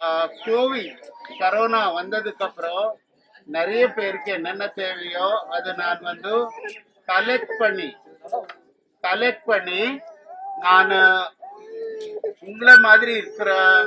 Covid corona வந்ததுக்கு அப்புறம் நிறைய பேருக்கு என்னென்ன தேவையோ அதை நான் வந்து கலெக்ட் பண்ணி கலெக்ட் பண்ணி நான் உங்களை மாதிரி இருக்கிற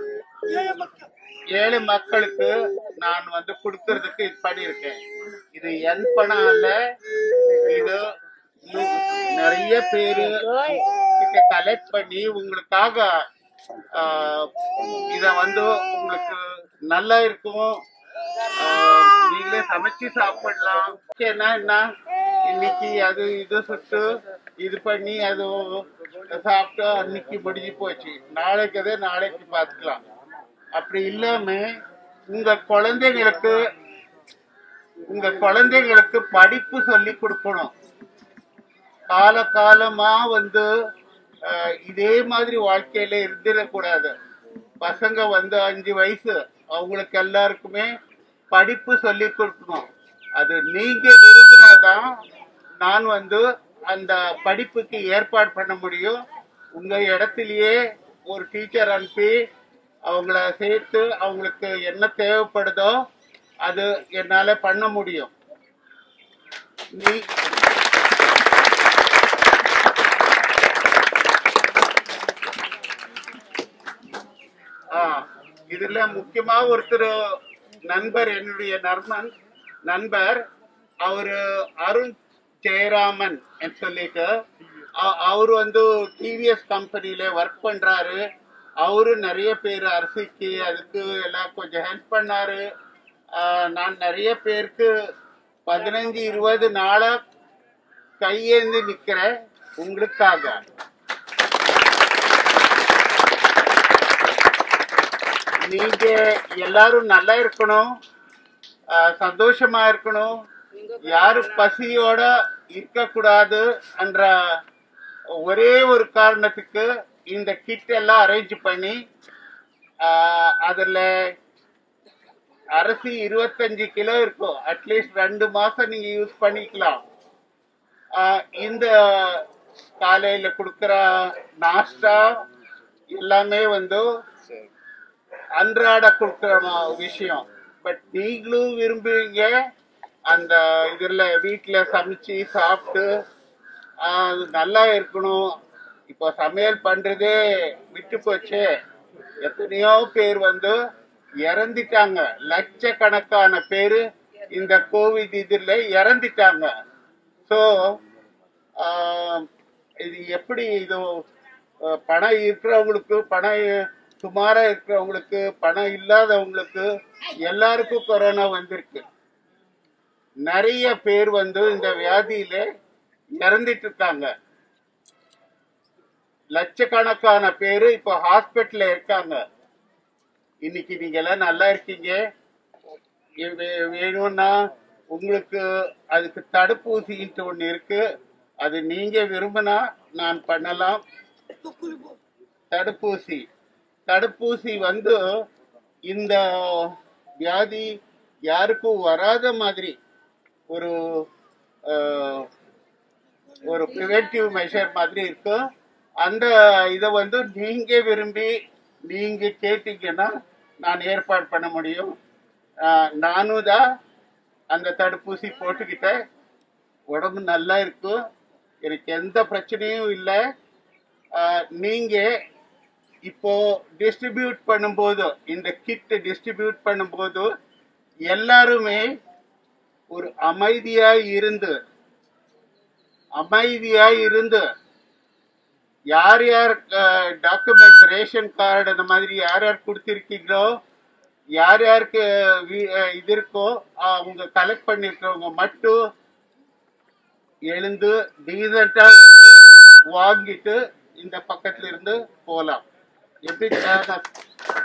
ஏழை மக்களுக்கு நான் வந்து கொடுக்கறதுக்கு இது பண்ணியிருக்கேன் இது என் பணம் அல்ல இது நு- நிறைய பேரு கிட்ட கலெக்ட் பண்ணி உங்களுக்காக ஆஹ், இத வந்து உங்களுக்கு நல்லா இருக்கும் ஆஹ், நீங்களே சமைச்சு சாப்பிடலாம் ஏன்னா என்ன இன்னைக்கு அது இது சுட்டு இது பண்ணி அது சாப்பிட்டு அன்னைக்கு முடிஞ்சு போச்சு நாளைக்கு அதே நாளைக்கு பார்த்துக்கலாம் அப்படி இல்லாம உங்க குழந்தைங்களுக்கு உங்க குழந்தைங்களுக்கு படிப்பு சொல்லி கொடுக்கணும் கால காலமா வந்து அஹ், இதே மாதிரி வாழ்க்கையில இருந்துடக்கூடாது பசங்க வந்து அஞ்சு வயசு அவங்களுக்கு எல்லாருக்குமே படிப்பு சொல்லி கொடுக்கணும் அது நீங்க விரும்பினாதான் நான் வந்து அந்த படிப்புக்கு ஏற்பாடு பண்ண முடியும் உங்க இடத்துலயே ஒரு டீச்சர் அனுப்பி அவங்கள சேர்த்து அவங்களுக்கு என்ன தேவைப்படுதோ அது என்னால பண்ண முடியும் நீ ஆ, இதுல முக்கியமா ஒருத்தர் நண்பர் என்னுடைய நர்மன் நண்பர் அவரு அருண் ஜெயராமன் என்று சொல்லிட்டு அ- அவரு வந்து டிவிஎஸ் கம்பெனில ஒர்க் பண்றாரு அவரு நிறைய பேர் அரிசிக்கு அதுக்கு எல்லாம் கொஞ்சம் ஹெல்ப் பண்ணாரு ஆ, நான் நிறைய பேருக்கு பதினஞ்சு இருபது நாளா கையேந்து நிக்கிறேன் உங்களுக்காக நீங்க எல்லாரும் நல்லா இருக்கணும் ஆஹ் சந்தோஷமா இருக்கணும் யாரும் பசியோட இருக்கக்கூடாது என்ற ஒரே ஒரு காரணத்துக்கு இந்த கிட் எல்லாம் அரேஞ்ச் பண்ணி ஆஹ் அதுல அரிசி இருபத்தஞ்சு கிலோ இருக்கும் அட்லீஸ்ட் ரெண்டு மாசம் நீங்க யூஸ் பண்ணிக்கலாம் ஆஹ் இந்த காலையில கொடுக்கிற நாஸ்டா எல்லாமே வந்து அன்றாட கொடுக்குற ம- விஷயம் பட் நீங்களும் விரும்புவீங்க அந்த இதுல வீட்டுல சமைச்சு சாப்பிட்டு ஆஹ், அது நல்லா இருக்கணும் இப்போ சமையல் பண்றதே விட்டு போச்சு எத்தனையோ பேர் வந்து இறந்துட்டாங்க லட்சக்கணக்கான பேரு இந்த கோவிட் இதுல இறந்துட்டாங்க ஸோ இது எப்படி இது அஹ், பணம் இருக்கிறவங்களுக்கு பணம் சுமாரா இருக்கிறவங்களுக்கு பணம் இல்லாதவங்களுக்கு எல்லாருக்கும் கொரோனா வந்திருக்கு நிறைய பேர் வந்து இந்த வியாதியில இறந்துட்டு இருக்காங்க லட்சக்கணக்கான பேரு இப்போ ஹாஸ்பிட்டல்ல இருக்காங்க இன்னைக்கு நீங்க எல்லாம் நல்லா இருக்கீங்க இது வே- வேணும்னா உங்களுக்கு அதுக்கு தடுப்பூசின்ட்டு ஒண்ணு இருக்கு அது நீங்க விரும்பினா நான் பண்ணலாம் தடுப்பூசி தடுப்பூசி வந்து இந்த வியாதி யாருக்கும் வராத மாதிரி ஒரு அஹ், ஒரு ப்ரிவென்டிவ் மெஷர் மாதிரி இருக்கும் அந்த இதை வந்து நீங்க விரும்பி நீங்க கேட்டீங்கன்னா நான் ஏற்பாடு பண்ண முடியும் ஆஹ் நானும் தான் அந்த தடுப்பூசி போட்டுக்கிட்டேன் உடம்பு நல்லா இருக்கும் எனக்கு எந்த பிரச்சனையும் இல்லை நீங்க இப்போ டிஸ்ட்ரிபியூட் பண்ணும்போது இந்த கிட் டிஸ்ட்ரிபியூட் பண்ணும்போது எல்லாருமே ஒரு அமைதியா இருந்து அமைதியா இருந்து யார் யார் டாக்குமெண்ட் ரேஷன் கார்டு அந்த மாதிரி யார் யார் கொடுத்திருக்கீங்களோ யார் யாருக்கு வீ- அஹ் இது இருக்கோ அவங்க கலெக்ட் பண்ணிருக்கிறவங்க மட்டும் எழுந்து டீசெண்டா வந்து வாங்கிட்டு இந்த பக்கத்துல இருந்து போலாம் எப்படி அஹ்,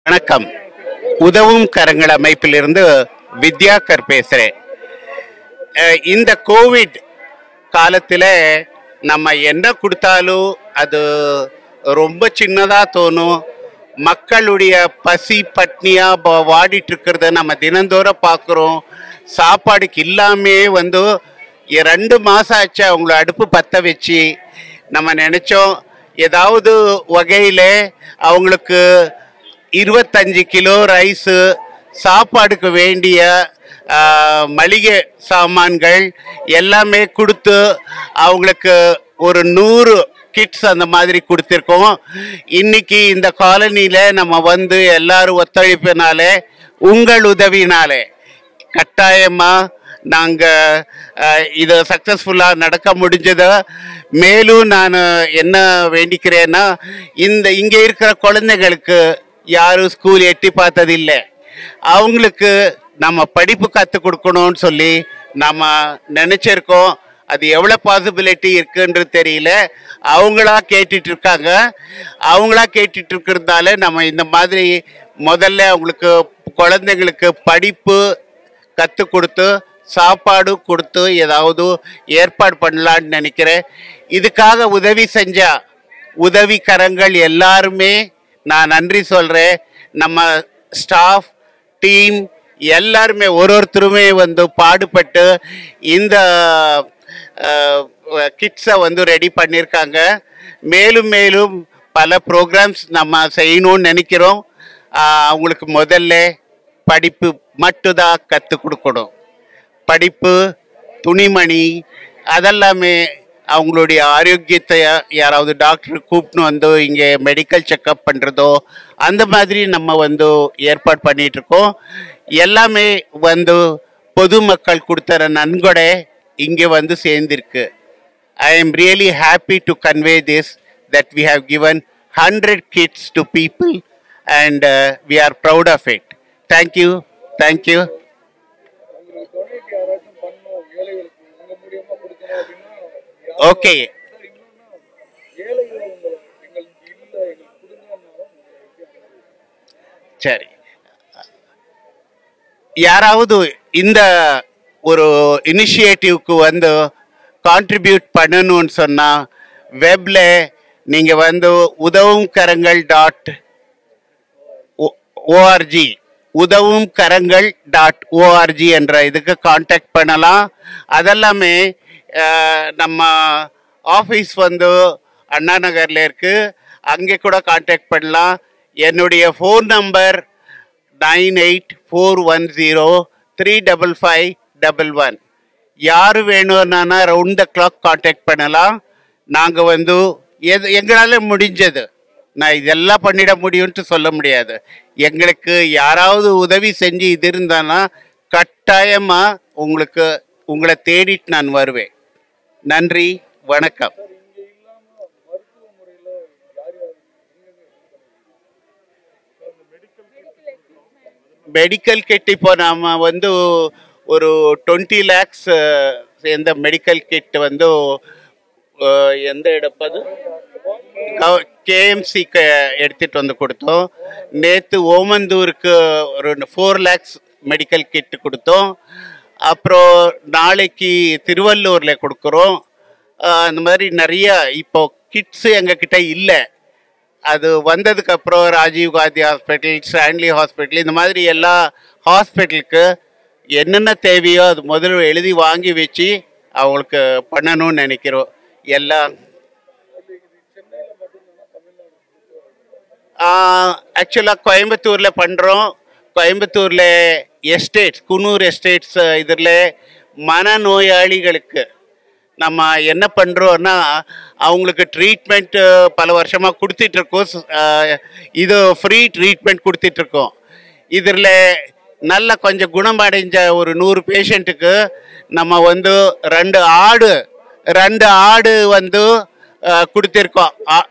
வணக்கம் உதவும் கரங்கள் அமைப்பிலிருந்து வித்யாகர் பேசுகிறேன் அஹ் இந்த கோவிட் காலத்தில் நம்ம என்ன கொடுத்தாலும் அது ரொம்ப சின்னதாக தோணும் மக்களுடைய பசி பட்னியாக வாடிட்டு இருக்கிறத நம்ம தினந்தோறும் பார்க்குறோம் சாப்பாடுக்கு இல்லாமே வந்து இ- ரெண்டு மாதம் ஆச்சு அவங்கள அடுப்பு பற்ற வச்சு நம்ம நினச்சோம் ஏதாவது வகையில் அவங்களுக்கு இருபத்தஞ்சு கிலோ ரைஸு சாப்பாடுக்கு வேண்டிய ஆ, மளிகை சாமான்கள் எல்லாமே கொடுத்து அவங்களுக்கு ஒரு நூறு கிட்ஸ் அந்த மாதிரி கொடுத்துருக்கோம் இன்னைக்கு இந்த காலனியில் நம்ம வந்து எல்லாரும் ஒத்துழைப்பினாலே உங்கள் உதவினாலே கட்டாயமாக நாங்கள் இது சக்ஸஸ்ஃபுல்லாக நடக்க முடிஞ்சது மேலும் நான் என்ன வேண்டிக்கிறேன்னா இந்த இங்கே இருக்கிற குழந்தைங்களுக்கு யாரும் ஸ்கூல் எட்டி பார்த்ததில்லை அவங்களுக்கு நம்ம படிப்பு கற்றுக் கொடுக்கணும்னு சொல்லி நம்ம நினச்சிருக்கோம் அது எவ்வளோ பாசிபிலிட்டி இருக்குன்றது தெரியல அவங்களா கேட்டுட்டு இருக்காங்க அவங்களா கேட்டுட்டு இருக்கிறதால நம்ம இந்த மாதிரி முதல்ல அவங்களுக்கு குழந்தைங்களுக்கு படிப்பு கற்றுக் கொடுத்து சாப்பாடு கொடுத்து ஏதாவது ஏற்பாடு பண்ணலான்னு நினைக்கிறேன் இதுக்காக உதவி செஞ்சா உதவிக்கரங்கள் எல்லாருமே நான் நன்றி சொல்கிறேன் நம்ம ஸ்டாஃப் டீம் எல்லாருமே ஒரு ஒருத்தருமே வந்து பாடுபட்டு இந்த கிட்ஸை வந்து ரெடி பண்ணியிருக்காங்க மேலும் மேலும் பல ப்ரோக்ராம்ஸ் நம்ம செய்யணும்னு நினைக்கிறோம் ஆஹ் அவங்களுக்கு முதல்ல படிப்பு மட்டும்தான் கற்றுக் கொடுக்கணும் படிப்பு துணிமணி அதெல்லாமே அவங்களுடைய ஆரோக்கியத்தை யாராவது டாக்டர் கூப்பிட்டு வந்து இங்கே மெடிக்கல் செக்கப் பண்ணுறதோ அந்த மாதிரி நம்ம வந்து ஏற்பாடு பண்ணிட்டு இருக்கோம் எல்லாமே வந்து பொதுமக்கள் கொடுத்துற நன்கொடை இங்கே வந்து சேர்ந்திருக்கு I am really happy to convey this that we have given 100 kits to people and uh, we are proud of it. Thank you. Thank you. உங்களுக்கு டொனேட் யாராச்சும் பண்ணணும் ஏழைகளுக்கு உங்க மூலியமா கொடுக்கணும் அப்படின்னா யார் Okay. சார் இன்னொன்னா ஏழைகள் உங்களை எங்களுக்கு இல்ல எங்களுக்கு கொடுங்கன்னாலும் நீங்க எப்படி அனுப்புவீங்க? சரி யாராவது இந்த ஒரு இனிஷியேட்டிவ்க்கு வந்து கான்ட்ரிபியூட் பண்ணணும்னு சொன்னால் வெப்பில் நீங்கள் வந்து உதவும் கரங்கள் டாட் ஓஆர்ஜி உதவும் கரங்கள் டாட் ஓஆர்ஜி என்ற இதுக்கு காண்டாக்ட் பண்ணலாம் அதெல்லாமே அஹ், நம்ம ஆஃபீஸ் வந்து அண்ணா நகரில் இருக்குது அங்கே கூட காண்டாக்ட் பண்ணலாம் என்னுடைய phone number nine eight four one zero three double five double one யார் வேணும்னா ரவுண்ட் த கிளாக் காண்டாக்ட் பண்ணலாம் நாங்கள் வந்து எது எங்களால் முடிஞ்சது நான் இதெல்லாம் பண்ணிட முடியும்ட்டு சொல்ல முடியாது எங்களுக்கு யாராவது உதவி செஞ்சு இது இருந்தானா கட்டாயமாக உங்களுக்கு உங்களை தேடிட்டு நான் வருவேன் நன்றி வணக்கம் சார் இங்க இல்லாம மருத்துவ முறையில யார் யார் மெடிக்கல் கிட் இப்போ நாம் வந்து ஒரு டுவெண்ட்டி லேக்ஸ் எந்த மெடிக்கல் கிட் வந்து அஹ், எந்த இடப்பது கேஎம்சிக்கு எடுத்துட்டு வந்து கொடுத்தோம் நேற்று ஓமந்தூருக்கு ஒரு ஃபோர் லேக்ஸ் மெடிக்கல் கிட் கொடுத்தோம் அப்புறம் நாளைக்கு திருவள்ளூரில் கொடுக்குறோம் அஹ், அந்த மாதிரி நிறைய இப்போ கிட்ஸு எங்ககிட்ட இல்லை அது வந்ததுக்கு அப்புறம் Rajiv Gandhi hospital Stanley hospital இந்த மாதிரி எல்லா ஹாஸ்பிட்டலுக்கு என்னென்ன தேவையோ அது முதல்ல எழுதி வாங்கி வச்சு அவங்களுக்கு பண்ணணும்னு நினைக்கிறோம் எல்லாம் ஆக்சுவலாக கோயம்புத்தூரில் பண்ணுறோம் கோயம்புத்தூரில் எஸ்டேட்ஸ் குன்னூர் எஸ்டேட்ஸ் இதில் மனநோயாளிகளுக்கு நம்ம என்ன பண்ணுறோன்னா அவங்களுக்கு ட்ரீட்மெண்ட்டு பல வருஷமாக கொடுத்துட்ருக்கோம் இது ஃப்ரீ ட்ரீட்மெண்ட் கொடுத்துட்ருக்கோம் இதில் நல்ல கொஞ்சம் குணமடைஞ்ச ஒரு நூறு பேஷண்ட்டுக்கு நம்ம வந்து ரெண்டு ஆடு ரெண்டு ஆடு வந்து அஹ், கொடுத்திருக்கோம் ஆ-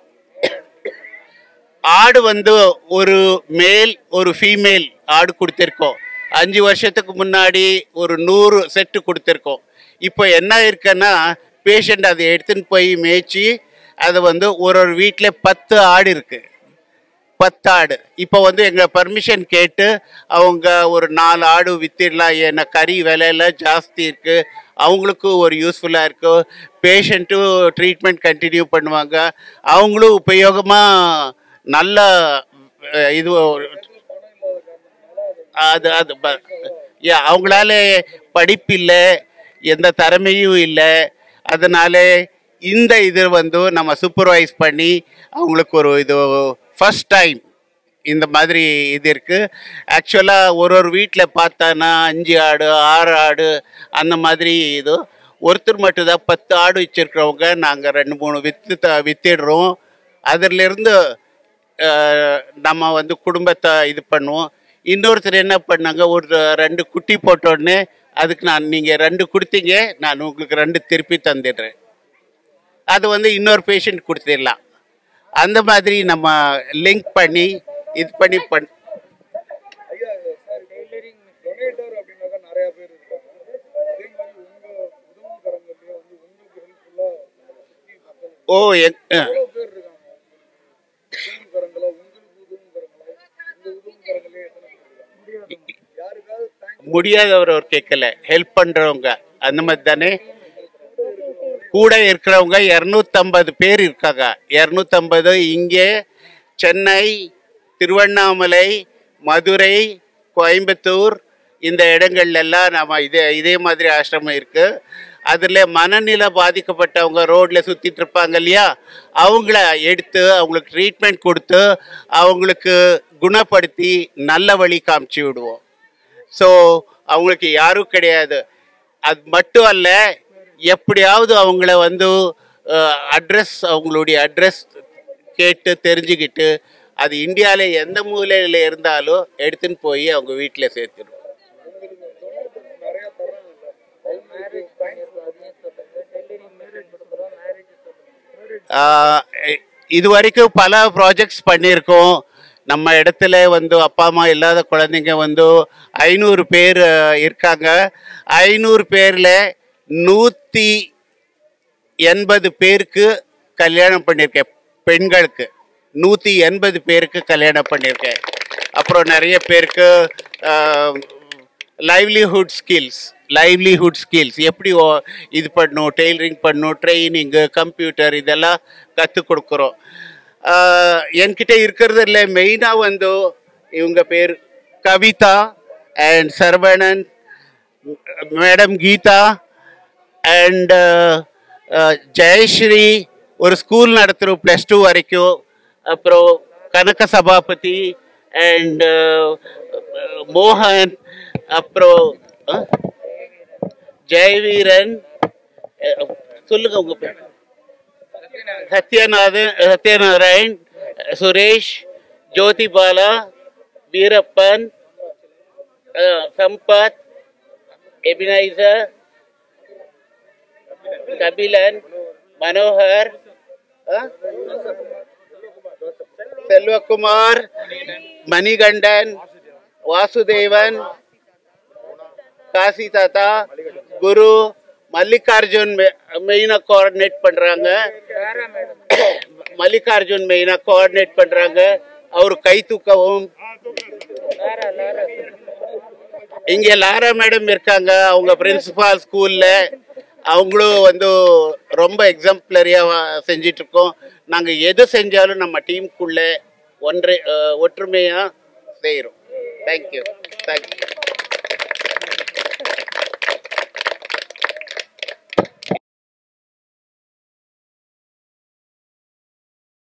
ஆடு வந்து ஒரு மேல் ஒரு ஃபீமேல் ஆடு கொடுத்துருக்கோம் அஞ்சு வருஷத்துக்கு முன்னாடி ஒரு நூறு செட்டு கொடுத்துருக்கோம் இப்போ என்ன இருக்குன்னா பேஷண்ட் அதை எடுத்துன்னு போய் மேய்ச்சி அது வந்து ஒரு ஒரு வீட்டில் பத்து ஆடு இருக்கு பத்து ஆடு இப்போ வந்து எங்கள் பர்மிஷன் கேட்டு அவங்க ஒரு நாலு ஆடு வித்திடலாம் ஏன்னா கறி விலையெல்லாம் ஜாஸ்தி இருக்குது அவங்களுக்கும் ஒரு யூஸ்ஃபுல்லாக இருக்கும் பேஷண்ட்டும் ட்ரீட்மெண்ட் கண்டினியூ பண்ணுவாங்க அவங்களும் உபயோகமாக நல்ல அஹ், இது ஒரு- அது அது ப- yeah, அவங்களால படிப்பு இல்லை எந்த திறமையும் இல்லை அதனால இந்த இது வந்து நம்ம சூப்பர்வைஸ் பண்ணி அவங்களுக்கு ஒரு இது ஃபர்ஸ்ட் டைம் இந்த மாதிரி இது இருக்கு ஆக்சுவலாக ஒரு ஒரு வீட்டில் பார்த்தானா அஞ்சு ஆடு ஆறு ஆடு அந்த மாதிரி இது ஒருத்தர் மட்டும்தான் பத்து ஆடு வச்சிருக்கிறவங்க நாங்கள் ரெண்டு மூணு வித்து த- வித்திடுறோம் அதிலிருந்து அஹ், நம்ம வந்து குடும்பத்தை இது பண்ணுவோம் இன்னொருத்தர் என்ன பண்ணாங்க ஒரு ரெண்டு குட்டி போட்டோடனே அதுக்கு நான் நீங்கள் ரெண்டு கொடுத்தீங்க நான் உங்களுக்கு ரெண்டு திருப்பி தந்துடுறேன் அது வந்து இன்னொரு பேஷண்ட் கொடுத்துடலாம் அந்த மாதிரி நம்ம லிங்க் பண்ணி இது பண்ணி பண் ஐயா சார் டொனேட்டர் அப்படின்னாக்கா நிறைய பேர் இருக்காங்க அதே மாதிரி உங்க உதவுகரங்கள்லயே வந்து உங்களுக்கு ஹெல்ப்ஃபுல்லா சுத்தி மக்கள் ஓ எங் அஹ். எவ்வளவு பேர் இருக்காங்க உதவுகரங்களா உங்களுக்கு உதவுகரங்களா உங்க உதவுகரங்களே எத்தனை பேர் இருக்காங்க யாருக்காவது தேங்க்ஸ் முடியாதவர் ஒரு கேட்கல ஹெல்ப் பண்றவங்க அந்த மாதிரி தானே கூட இருக்கிறவங்க இரநூத்தம்பது பேர் இருக்காங்க இரநூத்தம்பது இங்கே சென்னை திருவண்ணாமலை மதுரை கோயம்புத்தூர் இந்த இடங்கள்ல எல்லாம் நம்ம இதே இதே மாதிரி ஆசிரமம் இருக்கு அதில் மனநிலை பாதிக்கப்பட்டவங்க ரோட்ல சுத்திட்டு இருப்பாங்க இல்லையா அவங்கள எடுத்து அவங்களுக்கு ட்ரீட்மெண்ட் கொடுத்து அவங்களுக்கு குணப்படுத்தி நல்ல வழி காமிச்சு விடுவோம் ஸோ அவங்களுக்கு யாரும் கிடையாது அது மட்டும் அல்ல எப்படியாவது அவங்கள வந்து அட்ரஸ் அவங்களுடைய அட்ரஸ் கேட்டு தெரிஞ்சுக்கிட்டு அது இந்தியாவில் எந்த மூலையில் இருந்தாலும் எடுத்துன்னு போய் அவங்க வீட்டில் சேர்த்துருவோம் உங்களுக்கு டொனேட்டர்ஸ் நிறைய தர்றாங்கல்ல அவங்களுக்கு தேங்க்ஸ் ஆஹ் இது வரைக்கும் பல ப்ராஜெக்ட்ஸ் பண்ணியிருக்கோம் நம்ம இடத்துல வந்து அப்பா அம்மா இல்லாத குழந்தைங்க வந்து ஐநூறு பேர் அஹ், இருக்காங்க ஐநூறு பேரில் நூற்றி எண்பது பேருக்கு கல்யாணம் பண்ணியிருக்கேன் பெண்களுக்கு நூற்றி எண்பது பேருக்கு கல்யாணம் பண்ணியிருக்கேன் அப்புறம் நிறைய பேருக்கு லைவ்லிஹுட் ஸ்கில்ஸ் லைவ்லிஹுட் ஸ்கில்ஸ் எப்படி ஓ- இது பண்ணணும் டெய்லரிங் பண்ணணும் ட்ரைனிங்கு கம்ப்யூட்டர் இதெல்லாம் கற்றுக் கொடுக்குறோம் ஆஹ் என்கிட்ட இருக்கிறது இல்லை மெயினாக வந்து இவங்க பேர் Kavitha and Saravanan madam Geetha and Jayashree ஒரு ஸ்கூல் நடத்துகிறோம் ப்ளஸ் டூ வரைக்கும் அப்புறம் கனக சபாபதி அண்ட் மோகன் அப்புறம் அஹ், ஜெயவீரன் அஹ், சொல்லுங்க உங்க பேர் சத்யநாதன் சத்யநாராயண் சுரேஷ் ஜோதிபாலா வீரப்பன் அஹ், சம்பத் எபினைசர் கபிலன் மனோகர் அஹ், செல்வகுமார் மணிகண்டன் வாசுதேவன் காசி தாத்தா குரு மல்லிகார்ஜுன் மெயினா கோஆர்டினேட் பண்றாங்க மல்லிகார்ஜுன் மெயினா கோஆர்டினேட் பண்றாங்க அவர் கை தூக்கவும் இங்க லாரா மேடம் இருக்காங்க அவங்க பிரின்சிபால் ஸ்கூல்ல அவங்களும் வந்து ரொம்ப எக்ஸாம்பிளரியா செஞ்சிட்டு இருக்கோம் நாங்க எது செஞ்சாலும் நம்ம டீமுக்குள்ள ஒன்றை அஹ், ஒற்றுமையா செய்யறோம் தேங்க்யூ தேங்க்யூ